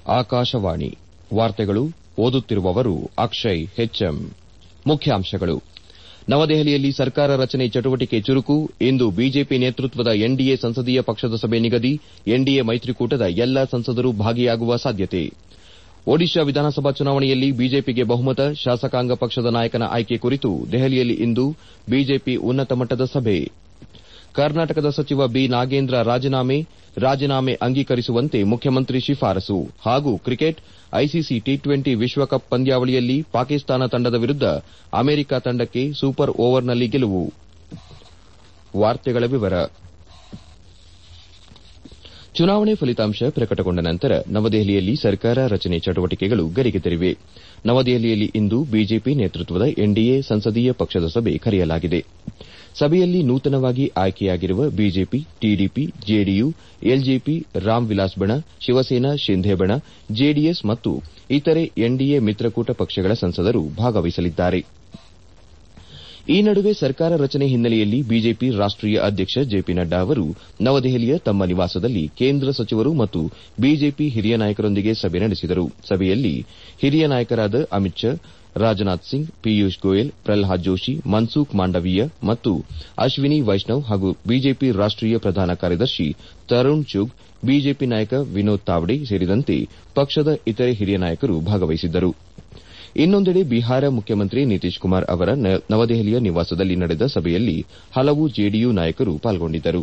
ಆಕಾಶವಾಣಿ ವಾರ್ತೆಗಳು ಓದುತ್ತಿರುವವರು ಅಕ್ಷಯ್ ಹೆಚ್ಎಂ ಮುಖ್ಯಾಂಶಗಳು ನವದೆಹಲಿಯಲ್ಲಿ ಸರ್ಕಾರ ರಚನೆ ಚಟುವಟಿಕೆ ಚುರುಕು ಇಂದು ಬಿಜೆಪಿ ನೇತೃತ್ವದ ಎನ್ಡಿಎ ಸಂಸದೀಯ ಪಕ್ಷದ ಸಭೆ ನಿಗದಿ ಎನ್ಡಿಎ ಮೈತ್ರಿಕೂಟದ ಎಲ್ಲಾ ಸಂಸದರು ಭಾಗಿಯಾಗುವ ಸಾಧ್ಯತೆ ಒಡಿಶಾ ವಿಧಾನಸಭಾ ಚುನಾವಣೆಯಲ್ಲಿ ಬಿಜೆಪಿಗೆ ಬಹುಮತ ಶಾಸಕಾಂಗ ಪಕ್ಷದ ನಾಯಕನ ಆಯ್ಕೆ ಕುರಿತು ದೆಹಲಿಯಲ್ಲಿ ಇಂದು ಬಿಜೆಪಿ ಉನ್ನತ ಮಟ್ಟದ ಸಭೆ ಕರ್ನಾಟಕದ ಸಚಿವ ಬಿ ನಾಗೇಂದ್ರ ರಾಜೀನಾಮೆ ರಾಜೀನಾಮೆ ಅಂಗೀಕರಿಸುವಂತೆ ಮುಖ್ಯಮಂತ್ರಿ ಶಿಫಾರಸು ಹಾಗೂ ಕ್ರಿಕೆಟ್ ಐಸಿಸಿ ಟಿ ಟ್ವೆಂಟಿ ವಿಶ್ವಕಪ್ ಪಂದ್ಯಾವಳಿಯಲ್ಲಿ ಪಾಕಿಸ್ತಾನ ತಂಡದ ವಿರುದ್ದ ಅಮೆರಿಕ ತಂಡಕ್ಕೆ ಸೂಪರ್ ಓವರ್ನಲ್ಲಿ ಗೆಲುವು ಚುನಾವಣೆ ಫಲಿತಾಂಶ ಪ್ರಕಟಗೊಂಡ ನಂತರ ನವದೆಹಲಿಯಲ್ಲಿ ಸರ್ಕಾರ ರಚನೆ ಚಟುವಟಿಕೆಗಳು ಗರಿಗೆದರಿವೆ ನವದೆಹಲಿಯಲ್ಲಿ ಇಂದು ಬಿಜೆಪಿ ನೇತೃತ್ವದ ಎನ್ಡಿಎ ಸಂಸದೀಯ ಪಕ್ಷದ ಸಭೆ ಕರೆಯಲಾಗಿದೆ ಸಭೆಯಲ್ಲಿ ನೂತನವಾಗಿ ಆಯ್ಕೆಯಾಗಿರುವ BJP TDP JDU LJP Ram Vilas ಬಣ ಶಿವಸೇನಾ ಶಿಂಧೆ ಬಣ ಜೆಡಿಎಸ್ ಮತ್ತು ಇತರೆ ಎನ್ಡಿಎ ಮಿತ್ರಕೂಟ ಪಕ್ಷಗಳ ಸಂಸದರು ಭಾಗವಹಿಸಲಿದ್ದಾರೆ ಈ ನಡುವೆ ಸರ್ಕಾರ ರಚನೆ ಹಿನ್ನೆಲೆಯಲ್ಲಿ ಬಿಜೆಪಿ ರಾಷ್ಟೀಯ ಅಧ್ಯಕ್ಷ ಜೆಪಿ ನಡ್ಡಾ ಅವರು ನವದೆಹಲಿಯ ತಮ್ಮ ನಿವಾಸದಲ್ಲಿ ಕೇಂದ್ರ ಸಚಿವರು ಮತ್ತು ಬಿಜೆಪಿ ಹಿರಿಯ ನಾಯಕರೊಂದಿಗೆ ಸಭೆ ನಡೆಸಿದರು ಸಭೆಯಲ್ಲಿ ಹಿರಿಯ ನಾಯಕರಾದ ಅಮಿತ್ ಶಾ ರಾಜನಾಥ್ ಸಿಂಗ್ ಪಿಯೂಷ್ ಗೋಯಲ್ ಪ್ರಲ್ಹಾದ್ ಜೋಶಿ ಮನ್ಸುಖ್ ಮಾಂಡವೀಯ ಮತ್ತು ಅಶ್ವಿನಿ ವೈಷ್ಣವ್ ಹಾಗೂ ಬಿಜೆಪಿ ರಾಷ್ಟೀಯ ಪ್ರಧಾನ ಕಾರ್ಯದರ್ಶಿ ತರುಣ್ ಚುಗ್ ಬಿಜೆಪಿ ನಾಯಕ ವಿನೋದ್ ತಾವ್ಡೆ ಸೇರಿದಂತೆ ಪಕ್ಷದ ಇತರೆ ಹಿರಿಯ ನಾಯಕರು ಭಾಗವಹಿಸಿದ್ದರು ಇನ್ನೊಂದೆಡೆ ಬಿಹಾರ ಮುಖ್ಯಮಂತ್ರಿ ನಿತೀಶ್ ಕುಮಾರ್ ಅವರ ನವದೆಹಲಿಯ ನಿವಾಸದಲ್ಲಿ ನಡೆದ ಸಭೆಯಲ್ಲಿ ಹಲವು ಜೆಡಿಯು ನಾಯಕರು ಪಾಲ್ಗೊಂಡಿದ್ದರು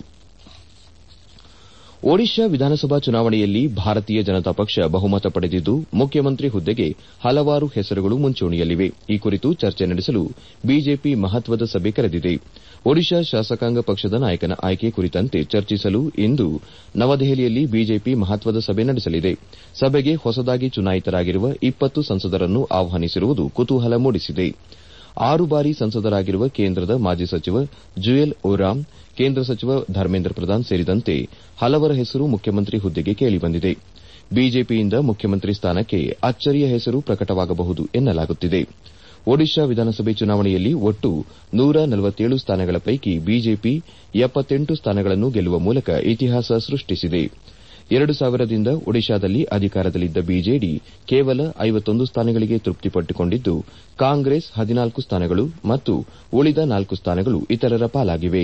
ಒಡಿಶಾ ವಿಧಾನಸಭಾ ಚುನಾವಣೆಯಲ್ಲಿ ಭಾರತೀಯ ಜನತಾ ಪಕ್ಷ ಬಹುಮತ ಪಡೆದಿದ್ದು ಮುಖ್ಯಮಂತ್ರಿ ಹುದ್ದೆಗೆ ಹಲವಾರು ಹೆಸರುಗಳು ಮುಂಚೂಣಿಯಲ್ಲಿವೆ ಈ ಕುರಿತು ಚರ್ಚೆ ನಡೆಸಲು ಬಿಜೆಪಿ ಮಹತ್ವದ ಸಭೆ ಕರೆದಿದೆ ಒಡಿಶಾ ಶಾಸಕಾಂಗ ಪಕ್ಷದ ನಾಯಕನ ಆಯ್ಕೆ ಕುರಿತಂತೆ ಚರ್ಚಿಸಲು ಇಂದು ನವದೆಹಲಿಯಲ್ಲಿ ಬಿಜೆಪಿ ಮಹತ್ವದ ಸಭೆ ನಡೆಸಲಿದೆ ಸಭೆಗೆ ಹೊಸದಾಗಿ ಚುನಾಯಿತರಾಗಿರುವ ಇಪ್ಪತ್ತು ಸಂಸದರನ್ನು ಆಹ್ವಾನಿಸಿರುವುದು ಕುತೂಹಲ ಮೂಡಿಸಿದೆ ಆರು ಬಾರಿ ಸಂಸದರಾಗಿರುವ ಕೇಂದ್ರದ ಮಾಜಿ ಸಚಿವ ಜುಯಲ್ ಓರಾಮ್ ಕೇಂದ್ರ ಸಚಿವ ಧರ್ಮೇಂದ್ರ ಪ್ರಧಾನ್ ಸೇರಿದಂತೆ ಹಲವರ ಹೆಸರು ಮುಖ್ಯಮಂತ್ರಿ ಹುದ್ದೆಗೆ ಕೇಳಿಬಂದಿದೆ ಬಿಜೆಪಿಯಿಂದ ಮುಖ್ಯಮಂತ್ರಿ ಸ್ಥಾನಕ್ಕೆ ಅಚ್ಚರಿಯ ಹೆಸರು ಪ್ರಕಟವಾಗಬಹುದು ಎನ್ನಲಾಗುತ್ತಿದೆ ಒಡಿಶಾ ವಿಧಾನಸಭೆ ಚುನಾವಣೆಯಲ್ಲಿ ಒಟ್ಟು ನೂರ ನಲವತ್ತೇಳು ಸ್ಥಾನಗಳ ಪೈಕಿ ಬಿಜೆಪಿ ಎಪ್ಪತ್ತೆಂಟು ಸ್ಥಾನಗಳನ್ನು ಗೆಲ್ಲುವ ಮೂಲಕ ಇತಿಹಾಸ ಸೃಷ್ಟಿಸಿದೆ ಎರಡು ಸಾವಿರದಿಂದ ಒಡಿಶಾದಲ್ಲಿ ಅಧಿಕಾರದಲ್ಲಿದ್ದ ಬಿಜೆಡಿ ಕೇವಲ ಐವತ್ತೊಂದು ಸ್ಥಾನಗಳಿಗೆ ತೃಪ್ತಿಪಟ್ಟುಕೊಂಡಿದ್ದು ಕಾಂಗ್ರೆಸ್ ಹದಿನಾಲ್ಕು ಸ್ಥಾನಗಳು ಮತ್ತು ಉಳಿದ ನಾಲ್ಕು ಸ್ಥಾನಗಳು ಇತರರ ಪಾಲಾಗಿವೆ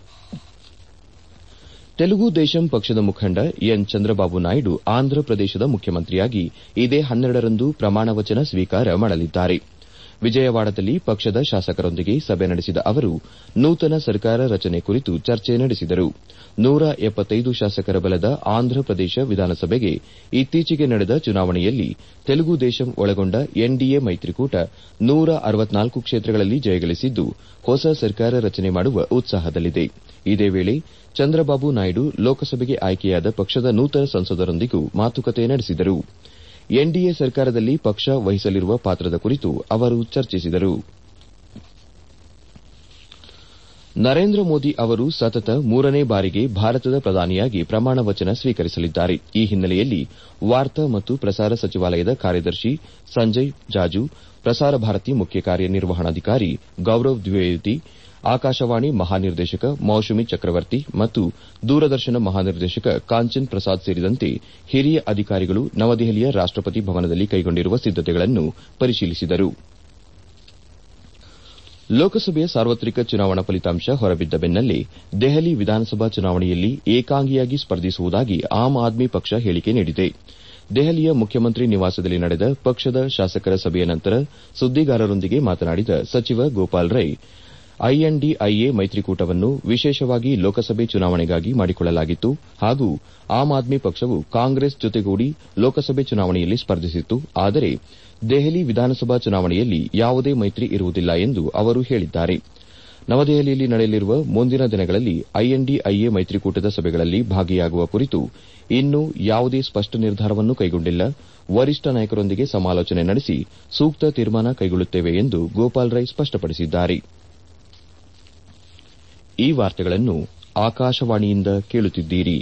ತೆಲುಗು ದೇಶಂ ಪಕ್ಷದ ಮುಖಂಡ ಎನ್ ಚಂದ್ರಬಾಬು ನಾಯ್ಡು ಆಂಧ್ರಪ್ರದೇಶದ ಮುಖ್ಯಮಂತ್ರಿಯಾಗಿ ಇದೇ ಹನ್ನೆರಡರಂದು ಪ್ರಮಾಣವಚನ ಸ್ವೀಕಾರ ಮಾಡಲಿದ್ದಾರೆ ವಿಜಯವಾಡದಲ್ಲಿ ಪಕ್ಷದ ಶಾಸಕರೊಂದಿಗೆ ಸಭೆ ನಡೆಸಿದ ಅವರು ನೂತನ ಸರ್ಕಾರ ರಚನೆ ಕುರಿತು ಚರ್ಚೆ ನಡೆಸಿದರು ನೂರ ಎಪ್ಪತ್ತೈದು ಶಾಸಕರ ಬಲದ ಆಂಧ್ರಪ್ರದೇಶ ವಿಧಾನಸಭೆಗೆ ಇತ್ತೀಚೆಗೆ ನಡೆದ ಚುನಾವಣೆಯಲ್ಲಿ ತೆಲುಗು ದೇಶಂ ಒಳಗೊಂಡ ಎನ್ಡಿಎ ಮೈತ್ರಿಕೂಟ ನೂರ ಅರವತ್ನಾಲ್ಕು ಕ್ಷೇತ್ರಗಳಲ್ಲಿ ಜಯಗಳಿಸಿದ್ದು ಹೊಸ ಸರ್ಕಾರ ರಚನೆ ಮಾಡುವ ಉತ್ಸಾಹದಲ್ಲಿದೆ ಇದೇ ವೇಳೆ ಚಂದ್ರಬಾಬು ನಾಯ್ಡು ಲೋಕಸಭೆಗೆ ಆಯ್ಕೆಯಾದ ಪಕ್ಷದ ನೂತನ ಸಂಸದರೊಂದಿಗೂ ಮಾತುಕತೆ ನಡೆಸಿದರು ಎನ್ಡಿಎ ಸರ್ಕಾರದಲ್ಲಿ ಪಕ್ಷ ವಹಿಸಲಿರುವ ಪಾತ್ರದ ಕುರಿತು ಅವರು ಚರ್ಚಿಸಿದರು ನರೇಂದ್ರ ಮೋದಿ ಅವರು ಸತತ ಮೂರನೇ ಬಾರಿಗೆ ಭಾರತದ ಪ್ರಧಾನಿಯಾಗಿ ಪ್ರಮಾಣ ವಚನ ಸ್ವೀಕರಿಸಲಿದ್ದಾರೆ ಈ ಹಿನ್ನೆಲೆಯಲ್ಲಿ ವಾರ್ತಾ ಮತ್ತು ಪ್ರಸಾರ ಸಚಿವಾಲಯದ ಕಾರ್ಯದರ್ಶಿ ಸಂಜಯ್ ಜಾಜು ಪ್ರಸಾರ ಭಾರತಿ ಮುಖ್ಯ ಕಾರ್ಯನಿರ್ವಹಣಾಧಿಕಾರಿ ಗೌರವ್ ದ್ವಿವೇದಿ ಆಕಾಶವಾಣಿ ಮಹಾನಿರ್ದೇಶಕ ಮೌಶುಮಿ ಚಕ್ರವರ್ತಿ ಮತ್ತು ದೂರದರ್ಶನ ಮಹಾನಿರ್ದೇಶಕ ಕಾಂಚನ್ ಪ್ರಸಾದ್ ಸೇರಿದಂತೆ ಹಿರಿಯ ಅಧಿಕಾರಿಗಳು ನವದೆಹಲಿಯ ರಾಷ್ಟಪತಿ ಭವನದಲ್ಲಿ ಕೈಗೊಂಡಿರುವ ಸಿದ್ದತೆಗಳನ್ನು ಪರಿಶೀಲಿಸಿದರು ಲೋಕಸಭೆಯ ಸಾರ್ವತ್ರಿಕ ಚುನಾವಣಾ ಫಲಿತಾಂಶ ಹೊರಬಿದ್ದ ಬೆನ್ನಲ್ಲೇ ದೆಹಲಿ ವಿಧಾನಸಭಾ ಚುನಾವಣೆಯಲ್ಲಿ ಏಕಾಂಗಿಯಾಗಿ ಸ್ಪರ್ಧಿಸುವುದಾಗಿ ಆಮ್ ಆದ್ಮಿ ಪಕ್ಷ ಹೇಳಿಕೆ ನೀಡಿದೆ ದೆಹಲಿಯ ಮುಖ್ಯಮಂತ್ರಿ ನಿವಾಸದಲ್ಲಿ ನಡೆದ ಪಕ್ಷದ ಶಾಸಕರ ಸಭೆಯ ನಂತರ ಸುದ್ದಿಗಾರರೊಂದಿಗೆ ಮಾತನಾಡಿದ ಸಚಿವ ಗೋಪಾಲ್ ರೈ ಐಎನ್ಡಿಐಎ ಮೈತ್ರಿಕೂಟವನ್ನು ವಿಶೇಷವಾಗಿ ಲೋಕಸಭೆ ಚುನಾವಣೆಗಾಗಿ ಮಾಡಿಕೊಳ್ಳಲಾಗಿತ್ತು ಹಾಗೂ ಆಮ್ ಆದ್ಮಿ ಪಕ್ಷವು ಕಾಂಗ್ರೆಸ್ ಜೊತೆಗೂಡಿ ಲೋಕಸಭೆ ಚುನಾವಣೆಯಲ್ಲಿ ಸ್ಪರ್ಧಿಸಿತ್ತು ಆದರೆ ದೆಹಲಿ ವಿಧಾನಸಭಾ ಚುನಾವಣೆಯಲ್ಲಿ ಯಾವುದೇ ಮೈತ್ರಿ ಇರುವುದಿಲ್ಲ ಎಂದು ಅವರು ಹೇಳಿದ್ದಾರೆ ನವದೆಹಲಿಯಲ್ಲಿ ನಡೆಯಲಿರುವ ಮುಂದಿನ ದಿನಗಳಲ್ಲಿ ಐಎನ್ಡಿಐಎ ಮೈತ್ರಿಕೂಟದ ಸಭೆಗಳಲ್ಲಿ ಭಾಗಿಯಾಗುವ ಕುರಿತು ಇನ್ನೂ ಯಾವುದೇ ಸ್ಪಷ್ಟ ನಿರ್ಧಾರವನ್ನು ಕೈಗೊಂಡಿಲ್ಲ ವರಿಷ್ಠ ನಾಯಕರೊಂದಿಗೆ ಸಮಾಲೋಚನೆ ನಡೆಸಿ ಸೂಕ್ತ ತೀರ್ಮಾನ ಕೈಗೊಳ್ಳುತ್ತೇವೆ ಎಂದು ಗೋಪಾಲ್ ರೈ ಸ್ಪಷ್ಟಪಡಿಸಿದ್ದಾರೆ ಈ ವಾರ್ತೆಗಳನ್ನು ಆಕಾಶವಾಣಿಯಿಂದ ಕೇಳುತ್ತಿದ್ದೀರಿ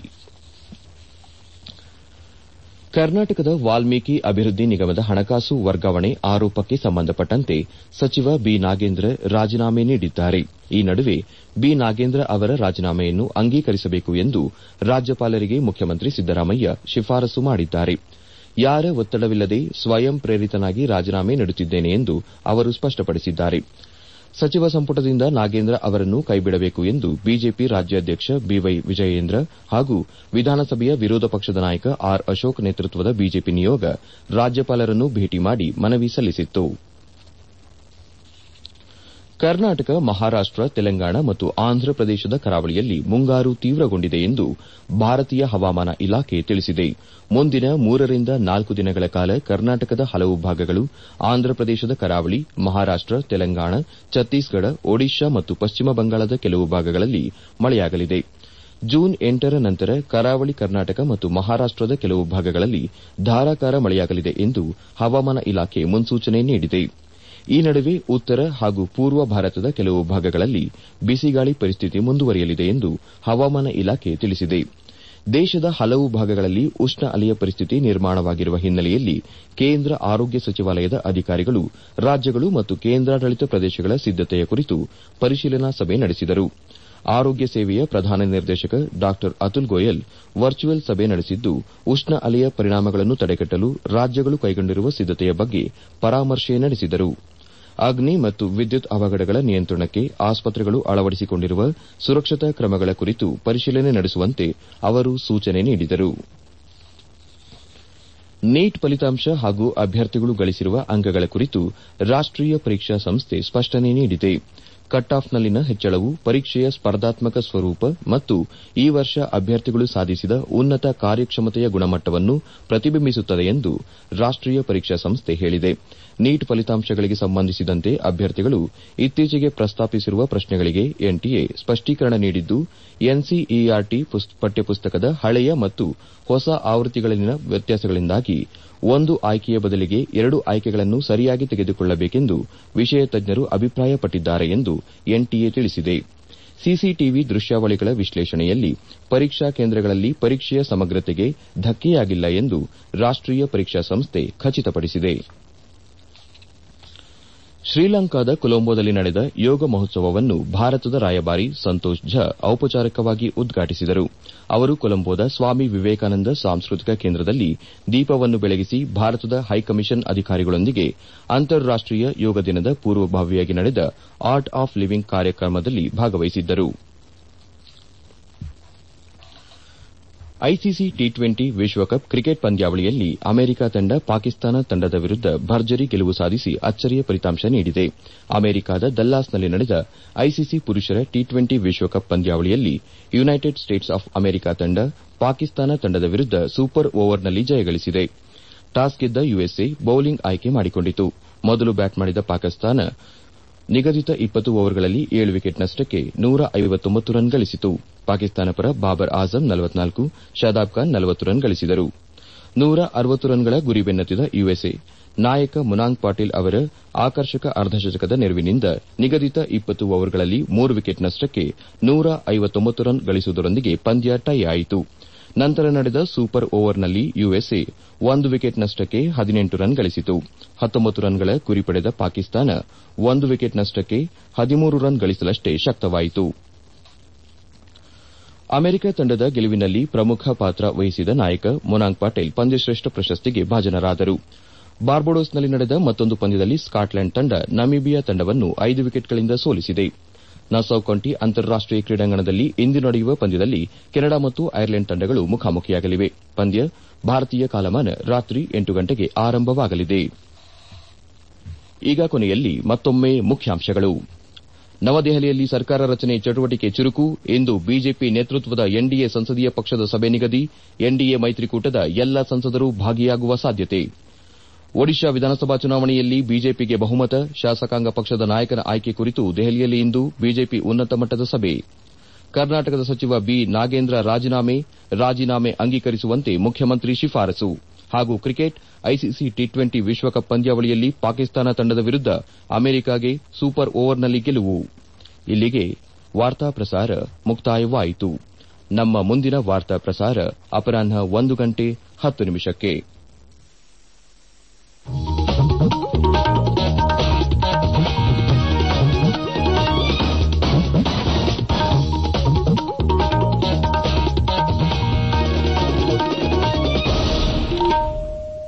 ಕರ್ನಾಟಕದ ವಾಲ್ಮೀಕಿ ಅಭಿವೃದ್ಧಿ ನಿಗಮದ ಹಣಕಾಸು ವರ್ಗಾವಣೆ ಆರೋಪಕ್ಕೆ ಸಂಬಂಧಪಟ್ಟಂತೆ ಸಚಿವ ಬಿ ನಾಗೇಂದ್ರ ರಾಜೀನಾಮೆ ನೀಡಿದ್ದಾರೆ ಈ ನಡುವೆ ಬಿ ನಾಗೇಂದ್ರ ಅವರ ರಾಜೀನಾಮೆಯನ್ನು ಅಂಗೀಕರಿಸಬೇಕು ಎಂದು ರಾಜ್ಯಪಾಲರಿಗೆ ಮುಖ್ಯಮಂತ್ರಿ ಸಿದ್ದರಾಮಯ್ಯ ಶಿಫಾರಸು ಮಾಡಿದ್ದಾರೆ ಯಾರ ಒತ್ತಡವಿಲ್ಲದೆ ಸ್ವಯಂ ಪ್ರೇರಿತನಾಗಿ ರಾಜೀನಾಮೆ ನೀಡುತ್ತಿದ್ದೇನೆ ಎಂದು ಅವರು ಸ್ಪಷ್ಟಪಡಿಸಿದ್ದಾರೆ ಸಚಿವ ಸಂಪುಟದಿಂದ ನಾಗೇಂದ್ರ ಅವರನ್ನು ಕೈಬಿಡಬೇಕು ಎಂದು ಬಿಜೆಪಿ ರಾಜ್ಯಾಧ್ಯಕ್ಷ ಬಿವೈ ವಿಜಯೇಂದ್ರ ಹಾಗೂ ವಿಧಾನಸಭೆಯ ವಿರೋಧ ಪಕ್ಷದ ನಾಯಕ ಆರ್ ಅಶೋಕ್ ನೇತೃತ್ವದ ಬಿಜೆಪಿ ನಿಯೋಗ ರಾಜ್ಯಪಾಲರನ್ನು ಭೇಟಿ ಮಾಡಿ ಮನವಿ ಸಲ್ಲಿಸಿತ್ತು ಕರ್ನಾಟಕ ಮಹಾರಾಷ್ಟ ತೆಲಂಗಾಣ ಮತ್ತು ಆಂಧ್ರಪ್ರದೇಶದ ಕರಾವಳಿಯಲ್ಲಿ ಮುಂಗಾರು ತೀವ್ರಗೊಂಡಿದೆ ಎಂದು ಭಾರತೀಯ ಹವಾಮಾನ ಇಲಾಖೆ ತಿಳಿಸಿದೆ ಮುಂದಿನ ಮೂರರಿಂದ ನಾಲ್ಕು ದಿನಗಳ ಕಾಲ ಕರ್ನಾಟಕದ ಹಲವು ಭಾಗಗಳು ಆಂಧ್ರಪ್ರದೇಶದ ಕರಾವಳಿ ಮಹಾರಾಷ್ಟ ತೆಲಂಗಾಣ ಛತ್ತೀಸ್ಗಢ ಒಡಿಶಾ ಮತ್ತು ಪಶ್ಚಿಮ ಬಂಗಾಳದ ಕೆಲವು ಭಾಗಗಳಲ್ಲಿ ಮಳೆಯಾಗಲಿದೆ ಜೂನ್ ಎಂಟರ ನಂತರ ಕರಾವಳಿ ಕರ್ನಾಟಕ ಮತ್ತು ಮಹಾರಾಷ್ಟದ ಕೆಲವು ಭಾಗಗಳಲ್ಲಿ ಧಾರಾಕಾರ ಮಳೆಯಾಗಲಿದೆ ಎಂದು ಹವಾಮಾನ ಇಲಾಖೆ ಮುನ್ಸೂಚನೆ ನೀಡಿದೆ ಈ ನಡುವೆ ಉತ್ತರ ಹಾಗೂ ಪೂರ್ವ ಭಾರತದ ಕೆಲವು ಭಾಗಗಳಲ್ಲಿ ಬಿಸಿಗಾಳಿ ಪರಿಸ್ಥಿತಿ ಮುಂದುವರಿಯಲಿದೆ ಎಂದು ಹವಾಮಾನ ಇಲಾಖೆ ತಿಳಿಸಿದೆ ದೇಶದ ಹಲವು ಭಾಗಗಳಲ್ಲಿ ಉಷ್ಣ ಅಲೆಯ ಪರಿಸ್ಥಿತಿ ನಿರ್ಮಾಣವಾಗಿರುವ ಹಿನ್ನೆಲೆಯಲ್ಲಿ ಕೇಂದ್ರ ಆರೋಗ್ಯ ಸಚಿವಾಲಯದ ಅಧಿಕಾರಿಗಳು ರಾಜ್ಯಗಳು ಮತ್ತು ಕೇಂದ್ರಾಡಳಿತ ಪ್ರದೇಶಗಳ ಸಿದ್ದತೆಯ ಕುರಿತು ಪರಿಶೀಲನಾ ಸಭೆ ನಡೆಸಿದರು ಆರೋಗ್ಯ ಸೇವೆಯ ಪ್ರಧಾನ ನಿರ್ದೇಶಕ ಡಾ ಅತುಲ್ ಗೋಯಲ್ ವರ್ಚುವಲ್ ಸಭೆ ನಡೆಸಿದ್ದು ಉಷ್ಣ ಅಲೆಯ ಪರಿಣಾಮಗಳನ್ನು ತಡೆಗಟ್ಟಲು ರಾಜ್ಯಗಳು ಕೈಗೊಂಡಿರುವ ಸಿದ್ದತೆಯ ಬಗ್ಗೆ ಪರಾಮರ್ಶೆ ನಡೆಸಿದರು ಅಗ್ನಿ ಮತ್ತು ವಿದ್ಯುತ್ ಅವಘಡಗಳ ನಿಯಂತ್ರಣಕ್ಕೆ ಆಸ್ಪತ್ರೆಗಳು ಅಳವಡಿಸಿಕೊಂಡಿರುವ ಸುರಕ್ಷತಾ ಕ್ರಮಗಳ ಕುರಿತು ಪರಿಶೀಲನೆ ನಡೆಸುವಂತೆ ಅವರು ಸೂಚನೆ ನೀಡಿದರು ನೀಟ್ ಫಲಿತಾಂಶ ಹಾಗೂ ಅಭ್ಯರ್ಥಿಗಳು ಗಳಿಸಿರುವ ಅಂಕಗಳ ಕುರಿತು ರಾಷ್ಟೀಯ ಪರೀಕ್ಷಾ ಸಂಸ್ಥೆ ಸ್ಪಷ್ಟನೆ ನೀಡಿದೆ ಕಟ್ ಆಫ್ನಲ್ಲಿನ ಹೆಚ್ಚಳವು ಪರೀಕ್ಷೆಯ ಸ್ಪರ್ಧಾತ್ಮಕ ಸ್ವರೂಪ ಮತ್ತು ಈ ವರ್ಷ ಅಭ್ಯರ್ಥಿಗಳು ಸಾಧಿಸಿದ ಉನ್ನತ ಕಾರ್ಯಕ್ಷಮತೆಯ ಗುಣಮಟ್ಟವನ್ನು ಪ್ರತಿಬಿಂಬಿಸುತ್ತದೆ ಎಂದು ರಾಷ್ಟೀಯ ಪರೀಕ್ಷಾ ಸಂಸ್ಥೆ ಹೇಳಿದೆ ನೀಟ್ ಫಲಿತಾಂಶಗಳಿಗೆ ಸಂಬಂಧಿಸಿದಂತೆ ಅಭ್ಯರ್ಥಿಗಳು ಇತ್ತೀಚೆಗೆ ಪ್ರಸ್ತಾಪಿಸಿರುವ ಪ್ರಶ್ನೆಗಳಿಗೆ ಎನ್ಟಿಎ ಸ್ಪಷ್ಟೀಕರಣ ನೀಡಿದ್ದು ಎನ್ಸಿಇಆರ್ಟಿ ಪಠ್ಯಪುಸ್ತಕದ ಹಳೆಯ ಮತ್ತು ಹೊಸ ಆವೃತ್ತಿಗಳಲ್ಲಿನ ವ್ಯತ್ಯಾಸಗಳಿಂದಾಗಿ ಒಂದು ಆಯ್ಕೆಯ ಬದಲಿಗೆ ಎರಡು ಆಯ್ಕೆಗಳನ್ನು ಸರಿಯಾಗಿ ತೆಗೆದುಕೊಳ್ಳಬೇಕೆಂದು ವಿಷಯ ತಜ್ಞರು ಅಭಿಪ್ರಾಯಪಟ್ಟಿದ್ದಾರೆ ಎಂದು ಎನ್ಟಿಎ ತಿಳಿಸಿದೆ ಸಿಸಿಟಿವಿ ದೃಶ್ಯಾವಳಿಗಳ ವಿಶ್ಲೇಷಣೆಯಲ್ಲಿ ಪರೀಕ್ಷಾ ಕೇಂದ್ರಗಳಲ್ಲಿ ಪರೀಕ್ಷೆಯ ಸಮಗ್ರತೆಗೆ ಧಕ್ಕೆಯಾಗಿಲ್ಲ ಎಂದು ರಾಷ್ಟೀಯ ಪರೀಕ್ಷಾ ಸಂಸ್ಥೆ ಖಚಿತಪಡಿಸಿದೆ ಶ್ರೀಲಂಕಾದ ಕೊಲಂಬೋದಲ್ಲಿ ನಡೆದ ಯೋಗ ಮಹೋತ್ಸವವನ್ನು ಭಾರತದ ರಾಯಭಾರಿ ಸಂತೋಷ್ ಝಾ ಔಪಚಾರಿಕವಾಗಿ ಉದ್ಘಾಟಿಸಿದರು ಅವರು ಕೊಲಂಬೋದ ಸ್ವಾಮಿ ವಿವೇಕಾನಂದ ಸಾಂಸ್ಕೃತಿಕ ಕೇಂದ್ರದಲ್ಲಿ ದೀಪವನ್ನು ಬೆಳಗಿಸಿ ಭಾರತದ ಹೈಕಮಿಷನ್ ಅಧಿಕಾರಿಗಳೊಂದಿಗೆ ಅಂತಾರಾಷ್ಟೀಯ ಯೋಗ ದಿನದ ಪೂರ್ವಭಾವಿಯಾಗಿ ನಡೆದ ಆರ್ಟ್ ಆಫ್ ಲಿವಿಂಗ್ ಕಾರ್ಯಕ್ರಮದಲ್ಲಿ ಭಾಗವಹಿಸಿದ್ದರು ಐಸಿಸಿ ಟಿ ಟ್ವೆಂಟಿ ವಿಶ್ವಕಪ್ ಕ್ರಿಕೆಟ್ ಪಂದ್ಯಾವಳಿಯಲ್ಲಿ ಅಮೆರಿಕ ತಂಡ ಪಾಕಿಸ್ತಾನ ತಂಡದ ವಿರುದ್ದ ಭರ್ಜರಿ ಗೆಲುವು ಸಾಧಿಸಿ ಅಚ್ಚರಿಯ ಫಲಿತಾಂಶ ನೀಡಿದೆ ಅಮೆರಿಕದ ದಲ್ಲಾಸ್ನಲ್ಲಿ ನಡೆದ ಐಸಿಸಿ ಪುರುಷರ ಟಿ ಟ್ವೆಂಟಿ ವಿಶ್ವಕಪ್ ಪಂದ್ಯಾವಳಿಯಲ್ಲಿ ಯುನೈಟೆಡ್ ಸ್ಟೇಟ್ಸ್ ಆಫ್ ಅಮೆರಿಕ ತಂಡ ಪಾಕಿಸ್ತಾನ ತಂಡದ ವಿರುದ್ದ ಸೂಪರ್ ಓವರ್ನಲ್ಲಿ ಜಯಗಳಿಸಿದೆ ಟಾಸ್ ಗೆದ್ದ ಯುಎಸ್ಎ ಬೌಲಿಂಗ್ ಆಯ್ಕೆ ಮಾಡಿಕೊಂಡಿತು ಮೊದಲು ಬ್ಯಾಟ್ ಮಾಡಿದ ಪಾಕಿಸ್ತಾನ ನಿಗದಿತ ಇಪ್ಪತ್ತು ಓವರ್ಗಳಲ್ಲಿ ಏಳು ವಿಕೆಟ್ ನಷ್ಟಕ್ಕೆ ನೂರ ಐವತ್ತೊಂಬತ್ತು ರನ್ ಗಳಿಸಿತು ಪಾಕಿಸ್ತಾನ ಪರ ಬಾಬರ್ ಆಜಂ ನಲವತ್ನಾಲ್ಕು ಶಾದಾಬ್ ಖಾನ್ ನಲವತ್ತು ರನ್ ಗಳಿಸಿದರು ನೂರ ಅರವತ್ತು ರನ್ಗಳ ಗುರಿ ಬೆನ್ನತ್ತಿದ ಯುಎಸ್ಎ ನಾಯಕ ಮುನಾಂಗ್ ಪಾಟೀಲ್ ಅವರ ಆಕರ್ಷಕ ಅರ್ಧಶತಕದ ನೆರವಿನಿಂದ ನಿಗದಿತ ಇಪ್ಪತ್ತು ಓವರ್ಗಳಲ್ಲಿ ಮೂರು ವಿಕೆಟ್ ನಷ್ಟಕ್ಕೆ ನೂರ ಐವತ್ತೊಂಬತ್ತು ರನ್ ಗಳಿಸುವುದರೊಂದಿಗೆ ಪಂದ್ಯ ಟೈ ಆಯಿತು ನಂತರ ನಡೆದ ಸೂಪರ್ ಓವರ್ನಲ್ಲಿ ಯುಎಸ್ಎ ಒಂದು ವಿಕೆಟ್ ನಷ್ಟಕ್ಕೆ ಹದಿನೆಂಟು ರನ್ ಗಳಿಸಿತು ಹತ್ತೊಂಬತ್ತು ರನ್ಗಳ ಗುರಿ ಪಡೆದ ಪಾಕಿಸ್ತಾನ ಒಂದು ವಿಕೆಟ್ ನಷ್ಟಕ್ಕೆ ಹದಿಮೂರು ರನ್ ಗಳಿಸಲಷ್ಟೇ ಶಕ್ತವಾಯಿತು ಅಮೆರಿಕ ತಂಡದ ಗೆಲುವಿನಲ್ಲಿ ಪ್ರಮುಖ ಪಾತ್ರ ವಹಿಸಿದ ನಾಯಕ ಮೊನಾಂಗ್ ಪಾಟೀಲ್ ಪಂದ್ಯಶ್ರೇಷ್ಠ ಪ್ರಶಸ್ತಿಗೆ ಭಾಜನರಾದರು ಬಾರ್ಬಡೋಸ್ನಲ್ಲಿ ನಡೆದ ಮತ್ತೊಂದು ಪಂದ್ಯದಲ್ಲಿ ಸ್ಕಾಟ್ಲೆಂಡ್ ತಂಡ ನಮೀಬಿಯಾ ತಂಡವನ್ನು ಐದು ವಿಕೆಟ್ಗಳಿಂದ ಸೋಲಿಸಿದೆ ನಸೌ ಕೌಂಟಿ ಅಂತಾರಾಷ್ಟೀಯ ಕ್ರೀಡಾಂಗಣದಲ್ಲಿ ಇಂದು ನಡೆಯುವ ಪಂದ್ಯದಲ್ಲಿ ಕೆನಡಾ ಮತ್ತು ಐರ್ಲೆಂಡ್ ತಂಡಗಳು ಮುಖಾಮುಖಿಯಾಗಲಿವೆ ಪಂದ್ಯ ಭಾರತೀಯ ಕಾಲಮಾನ ರಾತ್ರಿ ಎಂಟು ಗಂಟೆಗೆ ಆರಂಭವಾಗಲಿದೆ ಈಗ ಕೊನೆಯಲ್ಲಿ ಮತ್ತೊಮ್ಮೆ ಮುಖ್ಯಾಂಶಗಳು ನವದೆಹಲಿಯಲ್ಲಿ ಸರ್ಕಾರ ರಚನೆ ಚಟುವಟಿಕೆ ಚುರುಕು ಇಂದು ಬಿಜೆಪಿ ನೇತೃತ್ವದ ಎನ್ಡಿಎ ಸಂಸದೀಯ ಪಕ್ಷದ ಸಭೆ ನಿಗದಿ ಎನ್ಡಿಎ ಮೈತ್ರಿಕೂಟದ ಎಲ್ಲ ಸಂಸದರು ಭಾಗಿಯಾಗುವ ಸಾಧ್ಯತೆ ಒಡಿಶಾ ವಿಧಾನಸಭಾ ಚುನಾವಣೆಯಲ್ಲಿ ಬಿಜೆಪಿಗೆ ಬಹುಮತ ಶಾಸಕಾಂಗ ಪಕ್ಷದ ನಾಯಕನ ಆಯ್ಕೆ ಕುರಿತು ದೆಹಲಿಯಲ್ಲಿ ಇಂದು ಬಿಜೆಪಿ ಉನ್ನತ ಮಟ್ಟದ ಸಭೆ ಕರ್ನಾಟಕದ ಸಚಿವ ಬಿ ನಾಗೇಂದ್ರ ರಾಜೀನಾಮೆ ರಾಜೀನಾಮೆ ಅಂಗೀಕರಿಸುವಂತೆ ಮುಖ್ಯಮಂತ್ರಿ ಶಿಫಾರಸು ಹಾಗೂ ಕ್ರಿಕೆಟ್ ಐಸಿಸಿ ಟಿ ಟ್ವೆಂಟಿ ವಿಶ್ವಕಪ್ ಪಂದ್ಯಾವಳಿಯಲ್ಲಿ ಪಾಕಿಸ್ತಾನ ತಂಡದ ವಿರುದ್ದ ಅಮೆರಿಕಾಗೆ ಸೂಪರ್ ಓವರ್ನಲ್ಲಿ ಗೆಲುವು ಇಲ್ಲಿಗೆ ವಾರ್ತಾ ಪ್ರಸಾರ ಮುಕ್ತಾಯವಾಯಿತು ನಮ್ಮ ಮುಂದಿನ ವಾರ್ತಾ ಪ್ರಸಾರ ಅಪರಾಹ್ನ ಒಂದು ಗಂಟೆ ಹತ್ತು ನಿಮಿಷಕ್ಕೆ